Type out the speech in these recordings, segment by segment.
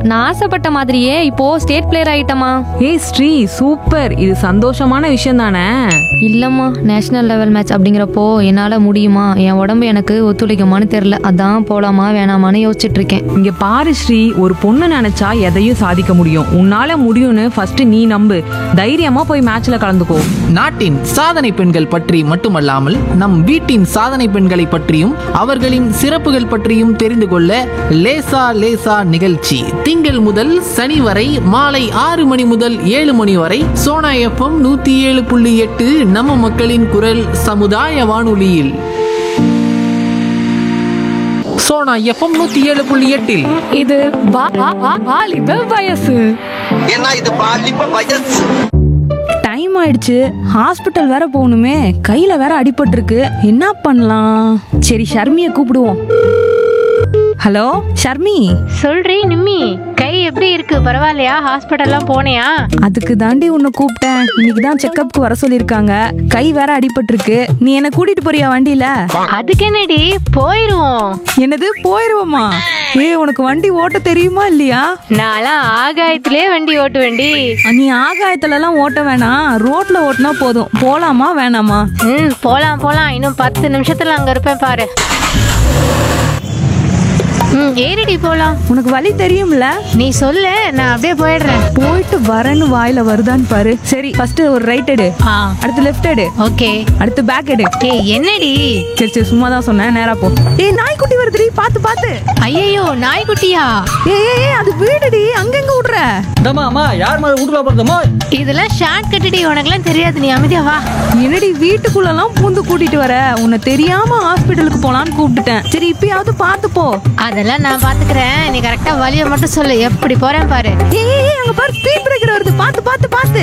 நான் ஆசைப்பட்ட மாதிரியே இப்போ ஸ்டேட் பிளேயர் ஆயிட்டமா ஏய் ஸ்ரீ சூப்பர் இது சந்தோஷமான விஷயம் தானே இல்லம்மா நேஷனல் லெவல் மேட்ச் அப்படிங்கிறப்போ என்னால முடியுமா என் உடம்பு எனக்கு ஒத்துழைக்குமான்னு தெரியல அதான் போலாமா வேணாமான்னு யோசிச்சுட்டு இருக்கேன் இங்க பாரு ஸ்ரீ ஒரு பொண்ணு நினைச்சா எதையும் சாதிக்க முடியும் உன்னால முடியும்னு ஃபர்ஸ்ட் நீ நம்பு தைரியமா போய் மேட்ச்ல கலந்துக்கோ நாட்டின் சாதனை பெண்கள் பற்றி மட்டுமல்லாமல் நம் வீட்டின் சாதனை பெண்களை பற்றியும் அவர்களின் சிறப்புகள் பற்றியும் தெரிந்து கொள்ள லேசா லேசா நிகழ்ச்சி திங்கள் முதல் சனி வரை மாலை ஆறு மணி முதல் ஏழு மணி வரை சோனா எஃப்எம் நூத்தி ஏழு புள்ளி எட்டு நம்ம மக்களின் குரல் சமுதாய வானொலியில் சோனா எஃப்எம் நூத்தி ஏழு புள்ளி எட்டில் இது வா- வா- வா- வாலிப வயசு ஏன்னா இது பாலிப்ப வயசு டைம் ஆயிடுச்சு ஹாஸ்பிட்டல் வேற போகணுமே கையில வேற அடிபட்டிருக்கு என்ன பண்ணலாம் சரி ஷர்மியை கூப்பிடுவோம் ஹலோ ஷர்மி சொல்றி நிம்மி கை எப்படி இருக்கு பரவாயில்லையா ஹாஸ்பிட்டல்லாம் போனியா அதுக்கு தாண்டி உன்னை கூப்பிட்டேன் இன்னைக்கு தான் செக்கப்க்கு வர சொல்லிருக்காங்க கை வேற அடிபட்டிருக்கு நீ என்ன கூட்டிட்டு போறியா வண்டியில அதுக்கு என்னடி போயிருவோம் என்னது போயிருவோமா ஏய் உனக்கு வண்டி ஓட்ட தெரியுமா இல்லையா நான்லாம் ஆகாயத்திலே வண்டி ஓட்டு வண்டி நீ ஆகாயத்துல எல்லாம் ஓட்ட வேணாம் ரோட்ல ஓட்டினா போதும் போலாமா வேணாமா ம் போலாம் போலாம் இன்னும் பத்து நிமிஷத்துல அங்க இருப்பேன் பாரு ம் ஏறிடி போலாம் உனக்கு வழி தெரியும்ல நீ சொல்லு நான் அப்படியே போயிடுறேன் போயிட்டு வரேன்னு வாயில வருதான்னு பாரு சரி ஃபர்ஸ்ட் ஒரு ரைட் எடு ஆ அடுத்து லெஃப்ட் எடு ஓகே அடுத்து பேக் எடு ஏய் என்னடி சரி சரி சும்மா தான் சொன்னேன் நேரா போ ஏய் நாய்க்குட்டி வருதுடி பாத்து பாத்து ஐயோ நாய்க்குட்டியா ஏய் ஏய், ஏய் அது வீடுடி அங்கங்க விடுற இதெல்லாம் ஷார்ட் கட்டுடி உனக்குலாம் தெரியாது நீ அமைதியா வா என்னடி வீட்டுக்குள்ள எல்லாம் பூந்து கூட்டிட்டு வர உன்னை தெரியாம ஹாஸ்பிட்டலுக்கு போலான்னு கூப்பிட்டுட்டேன் சரி இப்பயாவது பாத்து போ அதெல்லாம் நான் பாத்துக்கிறேன் நீ கரெக்டா வழியை மட்டும் சொல்லு எப்படி போறேன் பாரு ஏய் ஏய், ஏய், அங்க பாரு ஸ்பீட் பிரேக்கர் வருது பாத்து பாத்து பாத்து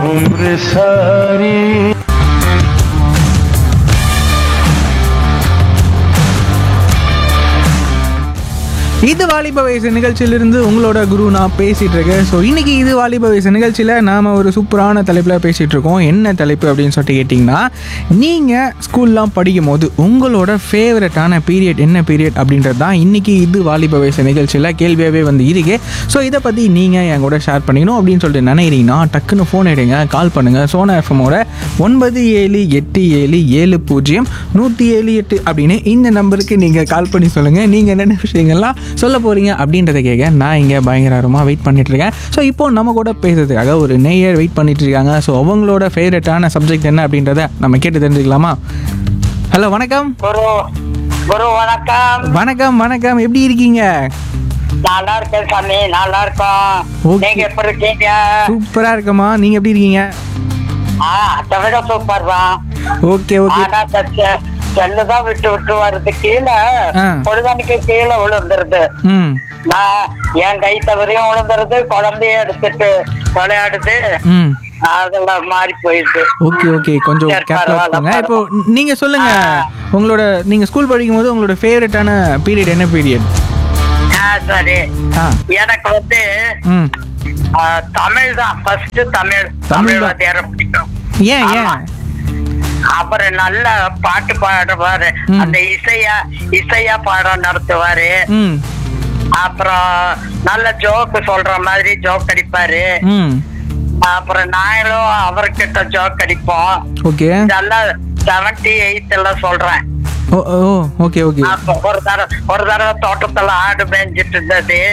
இது வாலிப வயசு நிகழ்ச்சியிலிருந்து உங்களோட குரு நான் பேசிட்டு இருக்கேன் ஸோ இன்னைக்கு இது வாலிப வயசு நிகழ்ச்சியில் நாம் ஒரு சூப்பரான தலைப்பில் பேசிகிட்டு இருக்கோம் என்ன தலைப்பு அப்படின்னு சொல்லிட்டு கேட்டிங்கன்னா நீங்கள் ஸ்கூல்லாம் படிக்கும் போது உங்களோட ஃபேவரட்டான பீரியட் என்ன பீரியட் அப்படின்றது தான் இன்னைக்கு இது வாலிப வயசு நிகழ்ச்சியில் கேள்வியாகவே வந்து இருக்கு ஸோ இதை பற்றி நீங்கள் என் கூட ஷேர் பண்ணிக்கணும் அப்படின்னு சொல்லிட்டு நினைக்கிறீங்கன்னா டக்குன்னு ஃபோன் எடுங்க கால் பண்ணுங்கள் சோனா எஃப்எம்மோட ஒன்பது ஏழு எட்டு ஏழு ஏழு பூஜ்ஜியம் நூற்றி ஏழு எட்டு அப்படின்னு இந்த நம்பருக்கு நீங்கள் கால் பண்ணி சொல்லுங்கள் நீங்கள் என்னென்ன விஷயங்கள்லாம் சொல்ல போகிறீங்க அப்படின்றத கேட்க நான் இங்கே பயங்கரமாக வெயிட் பண்ணிட்டு இருக்கேன் ஸோ இப்போ நம்ம கூட பேசுறதுக்காக ஒரு நேயர் வெயிட் பண்ணிட்டு இருக்காங்க ஸோ அவங்களோட ஃபேவரட்டான சப்ஜெக்ட் என்ன அப்படின்றத நம்ம கேட்டு தெரிஞ்சுக்கலாமா ஹலோ வணக்கம் குரு குரு வணக்கம் வணக்கம் வணக்கம் எப்படி இருக்கீங்க நல்லா இருக்கேன் சாமி நல்லா இருக்கோம் Okay. நீங்க எப்படி இருக்கீங்க சூப்பராக இருக்கம்மா நீங்கள் எப்படி இருக்கீங்க ஆ அதை விட சூப்பர் தான் ஓகே ஓகே ஆனா சச்ச செல்லுதான் விட்டு விட்டு வருது கீழே ஆ. பொழுதனைக்கு கீழே விழுந்துருது ம் நான் என் கை தவறையும் விழுந்துருது குழந்தைய எடுத்துட்டு விளையாடுது ம் அதுல மாறி போயிடுது ஓகே ஓகே கொஞ்சம் சரி, கேர்ஃபுல்லாக பரவாயில்ல, வச்சுக்கோங்க இப்போ நீங்க சொல்லுங்க உங்களோட நீங்க ஸ்கூல் படிக்கும் போது உங்களோட ஃபேவரட்டான பீரியட் என்ன பீரியட் ஆ, சரி ஆ எனக்கு வந்து ம் ஆ, தமிழ் தான் ஃபர்ஸ்ட் தமிழ் தமிழ் தமிழ் தான். வாத்தியார பிடிக்கும் ஏன் ஆமா. ஏன் அவர் நல்ல பாட்டு பாடுவாரு ம். அந்த இசையா இசையா பாடம் நடத்துவாரு ம் அப்புறம் நல்ல ஜோக்கு சொல்ற மாதிரி ஜோக் அடிப்பாரு ம் அப்புறம் நாங்களும் அவர்கிட்ட ஜோக் அடிப்போம் ஓகே இதெல்லாம் செவன்டி எயித்ல சொல்றேன் ஓ ஓ ஓகே ஓகே அப்ப ஒரு தடவை ஒரு தடவை தோட்டத்துல ஆடு மேய்ஞ்சிட்டு இருந்தது